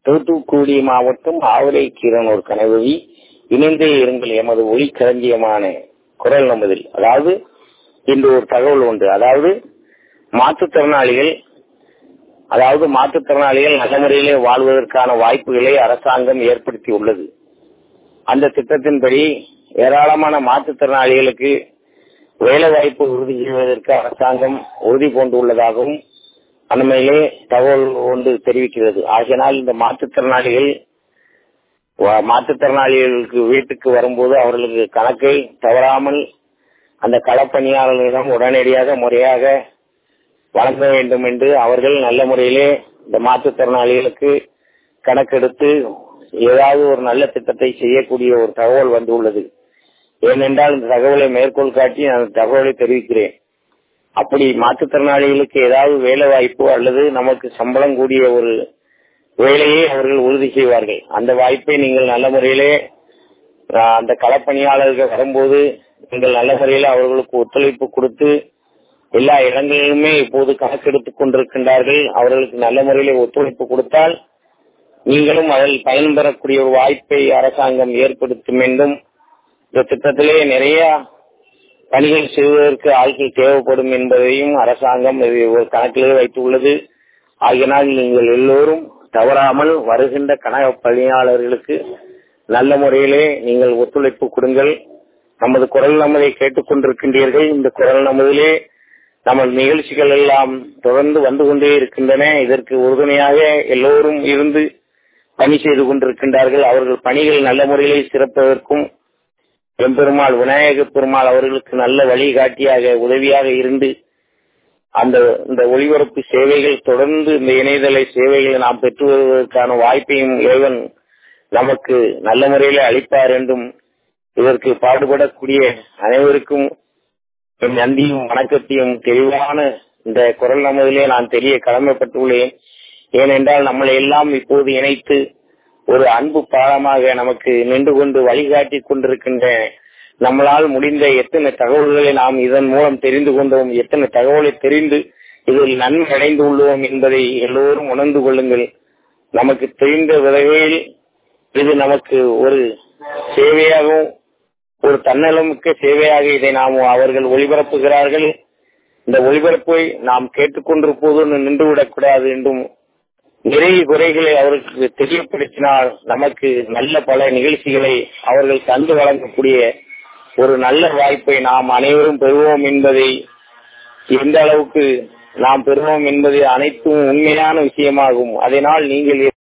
தூத்துக்குடி மாவட்டம் ஆவரை கீரனூர் கனவழி இணைந்தே இருங்கள் எமது ஒளி களஞ்சியமான குரல் நமதில் அதாவது இன்று ஒரு தகவல் உண்டு அதாவது மாற்றுத்திறனாளிகள் அதாவது மாற்றுத்திறனாளிகள் நல்ல முறையிலே வாழ்வதற்கான வாய்ப்புகளை அரசாங்கம் ஏற்படுத்தி உள்ளது அந்த திட்டத்தின்படி ஏராளமான மாற்றுத்திறனாளிகளுக்கு வேலை வாய்ப்பு உறுதி செய்வதற்கு அரசாங்கம் உறுதி பூண்டுள்ளதாகவும் அண்மையிலே தகவல் ஒன்று தெரிவிக்கிறது ஆகையினால் இந்த மாற்றுத்திறனாளிகள் மாற்றுத்திறனாளிகளுக்கு வீட்டுக்கு வரும்போது அவர்களுக்கு கணக்கை தவறாமல் அந்த களப்பணியாளர்களிடம் உடனடியாக முறையாக வழங்க வேண்டும் என்று அவர்கள் நல்ல முறையிலே இந்த மாற்றுத்திறனாளிகளுக்கு கணக்கெடுத்து ஏதாவது ஒரு நல்ல திட்டத்தை செய்யக்கூடிய ஒரு தகவல் வந்துள்ளது ஏனென்றால் இந்த தகவலை மேற்கோள் காட்டி நான் தகவலை தெரிவிக்கிறேன் அப்படி மாற்றுத்திறனாளிகளுக்கு ஏதாவது வேலை வாய்ப்பு அல்லது நமக்கு சம்பளம் கூடிய ஒரு வேலையை அவர்கள் உறுதி செய்வார்கள் அந்த வாய்ப்பை நீங்கள் நல்ல முறையிலே அந்த களப்பணியாளர்கள் வரும்போது நீங்கள் நல்ல முறையில் அவர்களுக்கு ஒத்துழைப்பு கொடுத்து எல்லா இடங்களிலுமே இப்போது கணக்கெடுத்துக் கொண்டிருக்கின்றார்கள் அவர்களுக்கு நல்ல முறையில் ஒத்துழைப்பு கொடுத்தால் நீங்களும் அதில் பயன் பெறக்கூடிய ஒரு வாய்ப்பை அரசாங்கம் ஏற்படுத்தும் என்றும் இந்த திட்டத்திலே நிறைய பணிகள் செய்வதற்கு ஆட்கள் தேவைப்படும் என்பதையும் அரசாங்கம் ஒரு கணக்கிலே வைத்துள்ளது ஆகினால் நீங்கள் எல்லோரும் தவறாமல் வருகின்ற கணக்கு பணியாளர்களுக்கு நல்ல முறையிலே நீங்கள் ஒத்துழைப்பு கொடுங்கள் நமது குரல் நமதை கேட்டுக் கொண்டிருக்கின்றீர்கள் இந்த குரல் நமதிலே நமது நிகழ்ச்சிகள் எல்லாம் தொடர்ந்து வந்து கொண்டே இருக்கின்றன இதற்கு உறுதுணையாக எல்லோரும் இருந்து பணி செய்து கொண்டிருக்கின்றார்கள் அவர்கள் பணிகள் நல்ல முறையிலே சிறப்பதற்கும் எம்பெருமாள் விநாயக பெருமாள் அவர்களுக்கு நல்ல வழிகாட்டியாக உதவியாக இருந்து அந்த இந்த ஒளிபரப்பு சேவைகள் தொடர்ந்து இந்த இணையதள சேவைகளை நாம் பெற்று வருவதற்கான வாய்ப்பையும் இறைவன் நமக்கு நல்ல முறையில் அளிப்பார் என்றும் இதற்கு பாடுபடக்கூடிய அனைவருக்கும் என் நன்றியும் வணக்கத்தையும் தெளிவான இந்த குரல் நமதிலே நான் தெரிய கடமைப்பட்டுள்ளேன் ஏனென்றால் நம்மளை எல்லாம் இப்போது இணைத்து ஒரு அன்பு பாலமாக நமக்கு நின்று கொண்டு வழிகாட்டி கொண்டிருக்கின்ற நம்மளால் முடிந்த எத்தனை தகவல்களை நாம் இதன் மூலம் தெரிந்து கொண்டோம் எத்தனை தகவலை தெரிந்து இதில் நன்மை அடைந்து உள்ளோம் என்பதை எல்லோரும் உணர்ந்து கொள்ளுங்கள் நமக்கு தெரிந்த விதவையில் இது நமக்கு ஒரு சேவையாகவும் ஒரு தன்னலமிக்க சேவையாக இதை நாம் அவர்கள் ஒளிபரப்புகிறார்கள் இந்த ஒளிபரப்பை நாம் கேட்டுக்கொண்டிருப்போது நின்றுவிடக்கூடாது என்றும் நிறைய குறைகளை அவர்களுக்கு தெரியப்படுத்தினால் நமக்கு நல்ல பல நிகழ்ச்சிகளை அவர்கள் தந்து வழங்கக்கூடிய ஒரு நல்ல வாய்ப்பை நாம் அனைவரும் பெறுவோம் என்பதை எந்த அளவுக்கு நாம் பெறுவோம் என்பது அனைத்தும் உண்மையான விஷயமாகும் அதனால் நீங்கள்